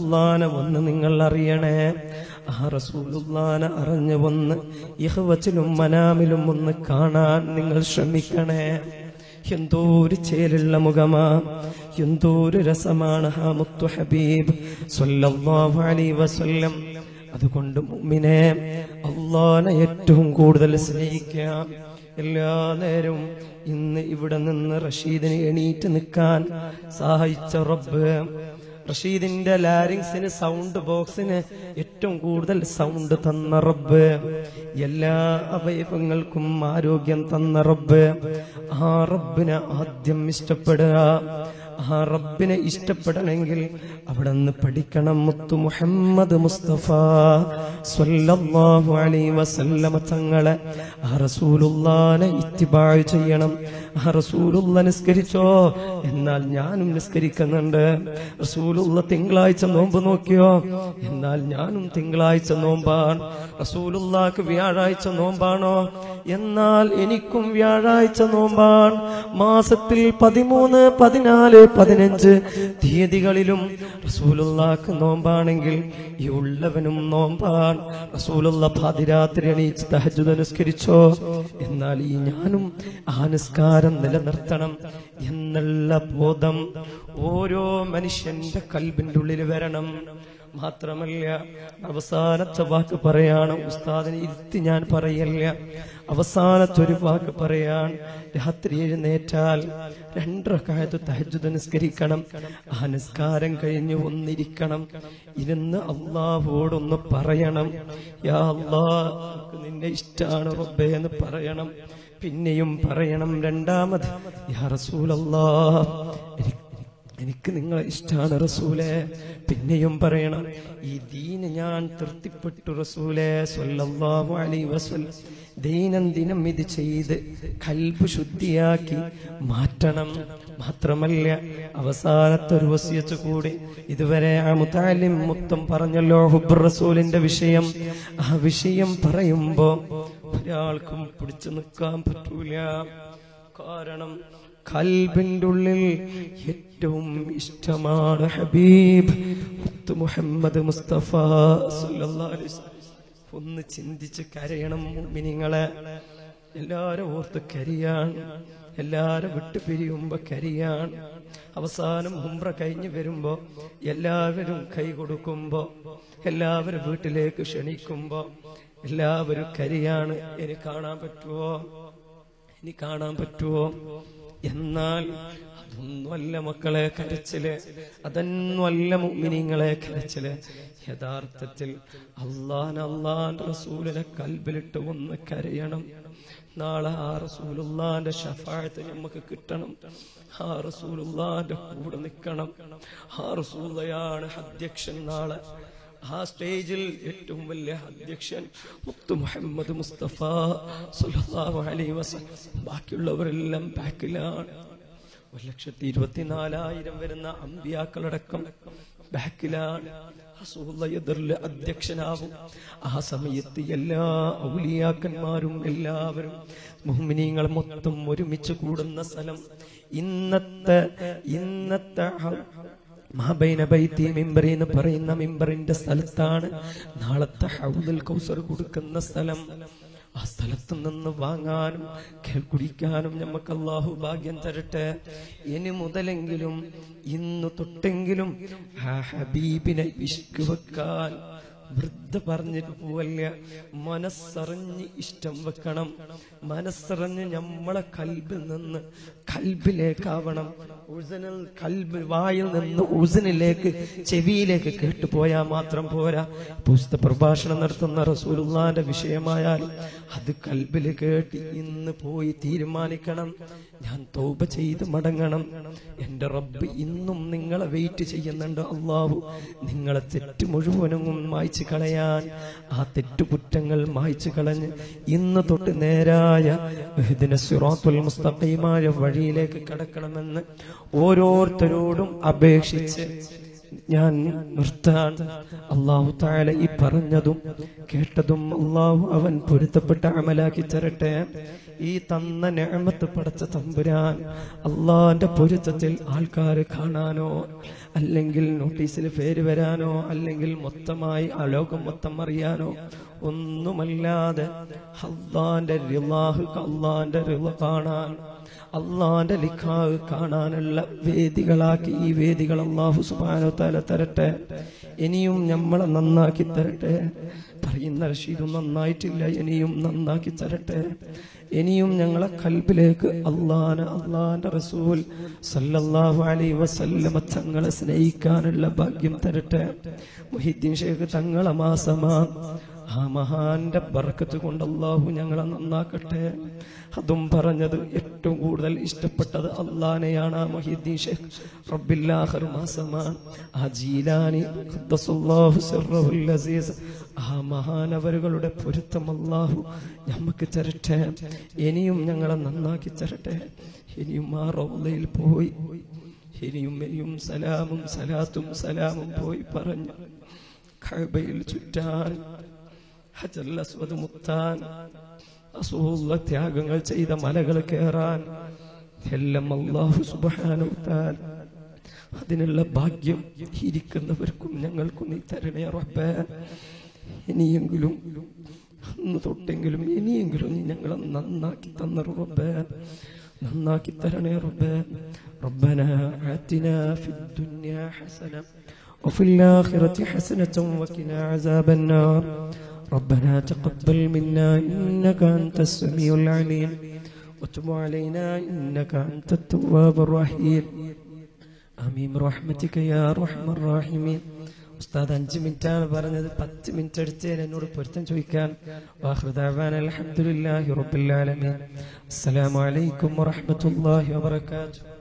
റസൂലുള്ളാനെ ഒന്ന് നിങ്ങൾ അറിയണേ ആ റസൂലുള്ളാനെ അറിഞ്ഞു വന്ന് ഇഹവച്ചിലും മനാമിലും ഒന്ന് കാണാൻ നിങ്ങൾ ശ്രമിക്കണേ എന്തോ ഒരു ചേലുള്ള മുഖമാ എന്തോ ഒരു രസമാണ് ഹാ മുത്തു ഹബീബ് സ്വല്ലല്ലാഹു അലൈഹി വസല്ലം അതുകൊണ്ട് മുഅ്മിനെ അള്ളാനെ ഏറ്റവും കൂടുതൽ സ്നേഹിക്കാം എല്ലാ നേരവും ഇന്ന് ഇവിടെ നിന്ന് റഷീദിന് എണീറ്റ് നിൽക്കാൻ സഹായിച്ച റബ്ബ് റഷീദിന്റെ ലാരിങ്സിന് സൗണ്ട് ബോക്സിന് ഏറ്റവും കൂടുതൽ സൗണ്ട് തന്ന റബ്ബ് എല്ലാ അവയവങ്ങൾക്കും ആരോഗ്യം തന്ന റബ്ബ് ആ റബ്ബിനെ ആദ്യം ഇഷ്ടപ്പെടുക ആ റബ്ബിനെ ഇഷ്ടപ്പെടണമെങ്കിൽ അവിടെ നിന്ന് പഠിക്കണം മുത്തു മുഹമ്മദ് മുസ്തഫ സ്വല്ലല്ലാഹു അലൈഹി വസല്ലമ തങ്ങളെ ആ റസൂലുള്ളാനെ ഇത്തിബാഴ് ചെയ്യണം ആ റസൂലുള്ള നിസ്കരിച്ചോ എന്നാൽ ഞാനും നിസ്കരിക്കുന്നുണ്ട് റസൂലുള്ള തിങ്കളാഴ്ച നോമ്പ് നോക്കിയോ എന്നാൽ ഞാനും തിങ്കളാഴ്ച നോമ്പാണ് റസൂലുള്ളാക്ക് വ്യാഴാഴ്ച നോമ്പാണോ എന്നാൽ എനിക്കും വ്യാഴാഴ്ച നോമ്പാണ് മാസത്തിൽ പതിമൂന്ന് പതിനാല് പതിനഞ്ച് തീയതികളിലും റസൂലുള്ളാക്ക് നോമ്പാണെങ്കിൽ ഈ ഉള്ളവനും നോമ്പാൻ റസൂലുള്ള പാതിരാത്രി എണീച്ച് തഹജുദ് നിസ്കരിച്ചോ എന്നാൽ ഈ ഞാനും ആ നിസ്കാരം നിലനിർത്തണം എന്നുള്ള ബോധം ഓരോ മനുഷ്യന്റെ കൽബിന്റെ ഉള്ളിൽ വരണം മാത്രമല്ല അവസാനത്തെ വാക്ക് പറയാണ് ഉസ്താദിനെ ഇരുത്തി ഞാൻ പറയല്ല അവസാനത്തെ ഒരു വാക്ക് പറയാൻ രാത്രി എഴുന്നേറ്റാൽ രണ്ടരക്കാലത്ത് തഹജുദ് നിസ്കരിക്കണം ആ നിസ്കാരം കഴിഞ്ഞ് ഒന്നിരിക്കണം ഇരുന്ന് അള്ളാഹുവോടൊന്ന് പറയണം യാ അള്ളാ എനിക്ക് നിന്നെ ഇഷ്ടാണ് റബ്ബേ എന്ന് പറയണം പിന്നെയും പറയണം രണ്ടാമത് യാ റസൂലല്ലാ എനിക്ക് എനിക്ക് നിങ്ങളെ ഇഷ്ടമാണ് റസൂലെ പിന്നെയും പറയണം ഈ ദീന് ഞാൻ തൃപ്തിപ്പെട്ടു റസൂലെ സ്വല്ലല്ലാഹു അലൈഹി വസല്ലം ദൈനംദിനം ഇത് ചെയ്ത് കൽബ് ശുദ്ധിയാക്കി മാറ്റണം മാത്രമല്ല അവസാനത്തെ ഒരു വസിയച്ച് കൂടി ഇതുവരെ ആ മുത്താലിം മുത്തം പറഞ്ഞല്ലോ ഹുബ് റസൂലിന്റെ വിഷയം ആ വിഷയം പറയുമ്പോ ഒരാൾക്കും പിടിച്ചു നിൽക്കാൻ പറ്റൂല കാരണം കൽബിന്റെ ഉള്ളിൽ ഏറ്റവും ഇഷ്ടമാണ് ഹബീബ് മുത്ത് മുഹമ്മദ് മുസ്തഫ സല്ലല്ലാഹു അലൈഹി വസല്ലം. ഒന്ന് ചിന്തിച്ച് കരയണം മുഅ്മിനീങ്ങളെ എല്ലാരും ഓർത്ത് കരിയാൻ എല്ലാരും വിട്ടു പിരിയുമ്പോ കരിയാൻ അവസാനം ഉംറ കഴിഞ്ഞ് വരുമ്പോ എല്ലാവരും കൈ കൊടുക്കുമ്പോ എല്ലാവരും വീട്ടിലേക്ക് ക്ഷണിക്കുമ്പോ എല്ലാവരും കരിയാണ് ഇനി കാണാൻ പറ്റുമോ ഇനി കാണാൻ പറ്റുമോ എന്നാൽ അതൊന്നുമല്ല മക്കളെ കരച്ചില് അതൊന്നുമല്ല മുഅ്മിനീങ്ങളെ കരച്ചില് യഥാർത്ഥത്തിൽ അള്ളാൻ അള്ളാൻ റസൂലിനെ കൽബിലിട്ട് ഒന്ന് കരയണം നാളെ ആ റസൂലുള്ളാന്റെ ഷഫായത്ത് നമുക്ക് കിട്ടണം ആ റസൂലുള്ളാന്റെ കൂടെ നിൽക്കണം ആ റസൂലയാണ് അധ്യക്ഷൻ നാളെ ആ സ്റ്റേജിൽ ഏറ്റവും വലിയ അധ്യക്ഷൻ മുത്തു മുഹമ്മദ് മുസ്തഫ സല്ലല്ലാഹു അലൈഹി വസല്ലം ബാക്കിയുള്ളവരെല്ലാം ബാക്കിലാണ് ഒരു ലക്ഷത്തി ഇരുപത്തിനാലായിരം വരുന്ന അമ്പിയാക്കളടക്കം ബാക്കിലാണ് റസൂലുള്ള എതിരില് അധ്യക്ഷനാവും ആ സമയത്ത് എല്ലാ ഔലിയാക്കന്മാരും എല്ലാവരും മുഹ്മിനീങ്ങൾ മൊത്തം ഒരുമിച്ച് കൂടുന്ന സ്ഥലം ഇന്നത്തെ ഇന്നത്തെ ഹ- മഹാബൈന ബൈത്തി മിമ്പറി എന്ന് പറയുന്ന മിമ്പറിന്റെ സ്ഥലത്താണ് നാളത്തെ ഹൗദുൽ കൗസർ കൊടുക്കുന്ന സ്ഥലം ആ സ്ഥലത്ത് നിന്ന് വാങ്ങാനും കേ- കുടിക്കാനും നമുക്ക് അള്ളാഹു ഭാഗ്യം തരട്ടെ ഇനി മുതലെങ്കിലും ഇന്ന് തൊട്ടെങ്കിലും ആ ഹബീബിനെ ഇഷ്ക് വെക്കാൻ വൃദ്ധ പറഞ്ഞിട്ട് പോവല്ല മനസ്സറിഞ്ഞ് ഇഷ്ടം വെക്കണം മനസ്സറിഞ്ഞ് നമ്മളെ കൽബിൽ നിന്ന് കൽബിലേക്കാവണം ഉസനൽ കൽബ് വായിൽ നിന്ന് ഉസനിലേക്ക് ചെവിയിലേക്ക് കേട്ടുപോയാൽ മാത്രം പോരാ പുസ്തക പ്രഭാഷണം നടത്തുന്ന റസൂലുള്ളാന്റെ വിഷയമായാലും അത് കൽബിൽ കേട്ട് ഇന്ന് പോയി തീരുമാനിക്കണം ഞാൻ തൗബ ചെയ്ത് മടങ്ങണം എന്റെ റബ്ബ് ഇന്നും നിങ്ങളെ വെയിറ്റ് ചെയ്യുന്നുണ്ട് അള്ളാഹു നിങ്ങളെ തെറ്റ് മുഴുവനും മായ്ച്ചു കളയാൻ ആ തെറ്റുകുറ്റങ്ങൾ മായ്ച്ചു കളഞ്ഞ് ഇന്ന് തൊട്ട് നേരായ ഇതിനെ സിറാത്തുൽ മുസ്തഖീമായ വഴിയിലേക്ക് കടക്കണമെന്ന് ഓരോരുത്തരോടും അപേക്ഷിച്ച് ഞാൻ നിർത്താൻ അള്ളാഹു താല ഈ പറഞ്ഞതും കേട്ടതും അള്ളാഹു അവൻ പൊരുത്തപ്പെട്ട അമലാക്കി തരട്ടെ ഈ തന്ന ഞാമത്ത് പടച്ച തമ്പുരാൻ അള്ളാന്റെ പൊരുത്തത്തിൽ ആൾക്കാർ കാണാനോ അല്ലെങ്കിൽ നോട്ടീസിൽ പേര് വരാനോ അല്ലെങ്കിൽ മൊത്തമായി ആ ലോകം മൊത്തം അറിയാനോ ഒന്നുമല്ലാതെ അള്ളാന്റെ റിലാഹ് അള്ളാന്റെ റിള കാണാൻ അള്ളാന്റെ ലിഖാവ് കാണാനുള്ള വേദികളാക്കി ഈ വേദികൾ അള്ളാഹു സുബാനോ തല തരട്ടെ ഇനിയും നമ്മളെ നന്നാക്കി തരട്ടെ പറയുന്ന റഷീദും നന്നായിട്ടില്ല ഇനിയും നന്നാക്കി തരട്ടെ ഇനിയും ഞങ്ങളെ കൽബിലേക്ക് അള്ളാന അള്ളാന്റെ റസൂൽ സല്ലല്ലാഹു അലൈഹി വസല്ലമ തങ്ങളെ സ്നേഹിക്കാനുള്ള ഭാഗ്യം തരട്ടെ മുഹിദ്ദീൻ ഷേഖ് തങ്ങളെ മാസമാ ആ മഹാന്റെ ബർക്കത്ത് കൊണ്ട് അള്ളാഹു ഞങ്ങളെ നന്നാക്കട്ടെ അതും പറഞ്ഞത് ഏറ്റവും കൂടുതൽ ഇഷ്ടപ്പെട്ടത് അള്ളാനെയാണ് ആ മൊഹീദ്ദീൻ ഷേഖ് റബ്ബില്ലാഹർ മാസമാണ് ആ ജീലാനി ഖദ്ദസുല്ലാഹു സിർറഹുൽ അസീസ് ആ മഹാനവരുകളുടെ പൊരുത്തം അള്ളാഹു നമുക്ക് തരട്ടെ ഇനിയും ഞങ്ങളെ നന്നാക്കി തരട്ടെ ഇനിയും ആ റൗലയിൽ പോയി ഇനിയും ഇനിയും സലാമും സലാത്തും സലാമും പോയി പറഞ്ഞു കഅബയിൽ ചുറ്റാൻ ഹജൽ അസ്വദ് മുത്താൻ അസൂള്ള ത്യാഗങ്ങൾ ചെയ്ത മലകൾ കയറാൻ എല്ലാം അള്ളാഹു സുബാനുത്താൻ അതിനുള്ള ഭാഗ്യം ഇരിക്കുന്നവർക്കും ഞങ്ങൾക്കും നീ തരണേ റബ്ബേ ഇനിയെങ്കിലും അന്ന് തൊട്ടെങ്കിലും ഇനിയെങ്കിലും നീ ഞങ്ങളെ നന്നാക്കി തന്ന റബ്ബേ നന്നാക്കി തരണേ റബ്ബേ ربنا آتنا في الدنيا حسنة وفي الآخرة حسنة وقنا عذاب النار ربنا تقبل منا إنك أنت السميع العليم وتب علينا إنك أنت التواب الرحيم آمين برحمتك يا أرحم الراحمين ഉസ്താദ് അഞ്ച് മിനിറ്റാണ് പറഞ്ഞത് പത്ത് മിനിറ്റ് എടുത്തതിന് എന്നോട് പൊരുത്തം ചോദിക്കാൻ വാഹൃദാവാൻ അലഹമുല്ലാഹി റബ്ബുൽ ആലമീൻ അസ്സലാമു അലൈക്കും വറഹ്മത്തുള്ളാഹി വബറകാതുഹു